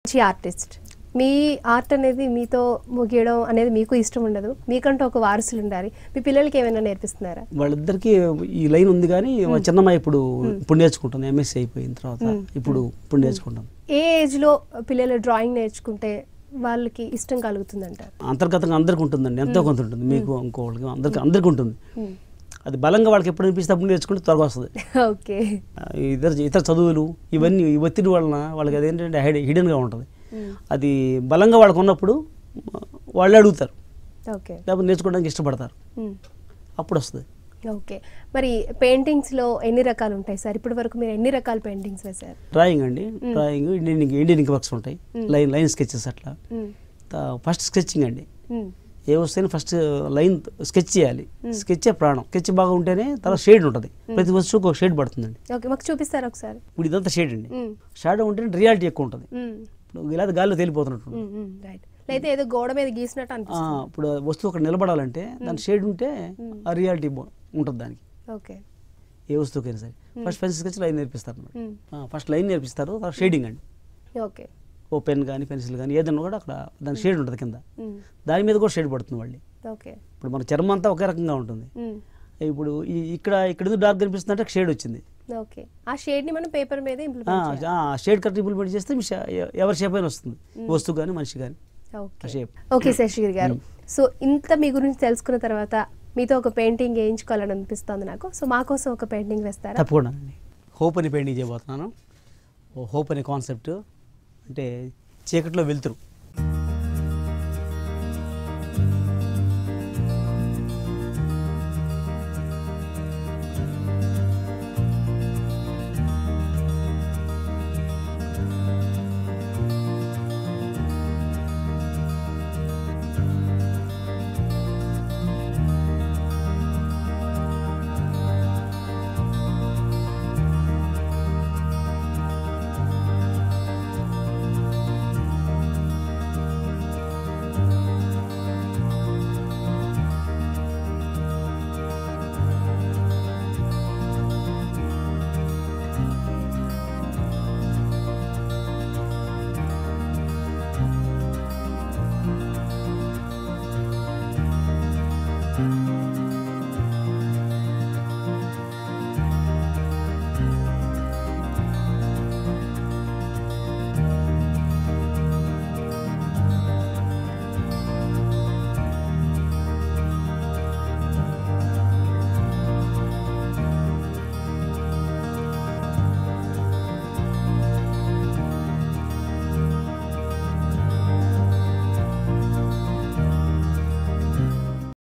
మంచి ఆర్టిస్ట్ మీ ఆర్ట్ అనేది మీతో ముగియడం అనేది మీకు ఇష్టం ఉండదు మీకంటూ ఒక వారసులు ఉండాలి మీ పిల్లలకి ఏమైనా నేర్పిస్తున్నారా వాళ్ళిద్దరికి ఈ లైన్ ఉంది కానీ మా చిన్నమ్మాయి ఇప్పుడు ఇప్పుడు నేర్చుకుంటుంది ఎంఎస్సీ అయిపోయిన తర్వాత మ్మ్. ఇప్పుడు ఇప్పుడు నేర్చుకుంటుంది ఏ ఏజ్లో పిల్లలు డ్రాయింగ్ నేర్చుకుంటే వాళ్ళకి ఇష్టం కలుగుతుందంటారు అంతర్గతంగా అందరికి ఉంటుందండి ఎంతో కొంత ఉంటుంది మీకు ఇంకోళ్ళకి అందరికి అందరికి ఉంటుంది మ్మ్. అది బలంగా వాళ్ళకి ఎప్పుడు అనిపిస్తే అప్పుడు నేర్చుకుంటే త్వరగా వస్తుంది ఓకే ఆ, ఇతర ఇతర చదువులు ఇవన్నీ ఈ ఒత్తిడి వలన వాళ్ళకి అదేంటంటే హైడ్ హిడెన్గా ఉంటుంది మ్మ్. అది బలంగా వాళ్ళకు ఉన్నప్పుడు ఆ, వాళ్ళే అడుగుతారు ఓకే లేకపోతే నేర్చుకోవడానికి ఇష్టపడతారు మ్మ్. అప్పుడు వస్తుంది ఓకే మరి పెయింటింగ్స్లో ఎన్ని రకాలు ఉంటాయి సార్ ఇప్పటి వరకు మీరు ఎన్ని రకాల పెయింటింగ్స్ వేశారు డ్రాయింగ్ అండి drawing Indian Indian ink works ఉంటాయి మ్మ్. లైన్ లైన్ స్కెచెస్ అట్లా మ్మ్. ఫస్ట్ స్కెచింగ్ అండి మ్మ్. ఏ వస్తువుని ఫస్ట్ లైన్ స్కెచ్ చేయాలి స్కెచే ప్రాణం స్కెచ్ బాగా ఉంటేనే తర్వాత షేడ్ ఉంటుంది ప్రతి వస్తువుకి ఒక షేడ్ పడుతుందండి ఓకే మాకు చూపిస్తారా ఒకసారి ఇప్పుడు ఇదంతా షేడ్ అండి మ్మ్. షాడో ఉంటేనే రియాలిటీ ఎక్కువ ఉంటుంది మ్మ్. ఇప్పుడు ఇలా గాల్లో తేలిపోతున్నట్టు మ్మ్. మ్మ్. రైట్ అయితే ఏదో గోడ మీద గీసినట్టు ఆ, అనిపిస్తుంది ఇప్పుడు ఆ వస్తువు అక్కడ నిలబడాలంటే దాని షేడ్ ఉంటే ఆ రియాలిటీ ఉంటుంది దానికి ఓకే ఏ వస్తువుకైనా సరే ఫస్ట్ పెన్సిల్ స్కెచ్ లైన్ నేర్పిస్తారు అన్నమాట. మ్మ్. ఆ, ఫస్ట్ లైన్ నేర్పిస్తారు తర్వాత షేడింగ్ అండి ఓకే ఓ పెన్ కానీ పెన్సిల్ కానీ ఏదైనా కూడా అక్కడ దాని షేడ్ ఉంటుంది కింద మ్మ్. దాని మీద కూడా షేడ్ పడుతుంది మళ్ళీ ఓకే ఇప్పుడు మన చర్మం అంతా ఒకే రకంగా ఉంటుంది మ్మ్. ఇప్పుడు ఈ ఇక్కడ ఇక్కడ ఎందుకు డార్క్ కనిపిస్తుంది అంటే షేడ్ వచ్చింది ఓకే ఆ షేడ్ని మనం పేపర్ మీద ఆ, ఇంప్లిమెంట్ చేయాలి ఆ షేడ్ కరెక్ట్ ఇంప్లిమెంట్ చేస్తే మీ షే- ఎవరి షేప్ అయినా వస్తుంది వస్తువు కానీ మనిషి కానీ ఓకే ఆ షేప్ ఓకే శశిగిరి గారు సో ఇంత మీ గురించి తెలుసుకున్న తర్వాత మీతో ఒక పెయింటింగ్ వేయించుకోవాలని అనిపిస్తుంది నాకు సో మా కోసం ఒక పెయింటింగ్ వేస్తారా తప్పకుండా అండి హోప్ అని పెయింటింగ్ చేయబోతున్నాను ఓ హోప్ అనే కాన్సెప్ట్ అంటే చీకట్లో వెలుతురు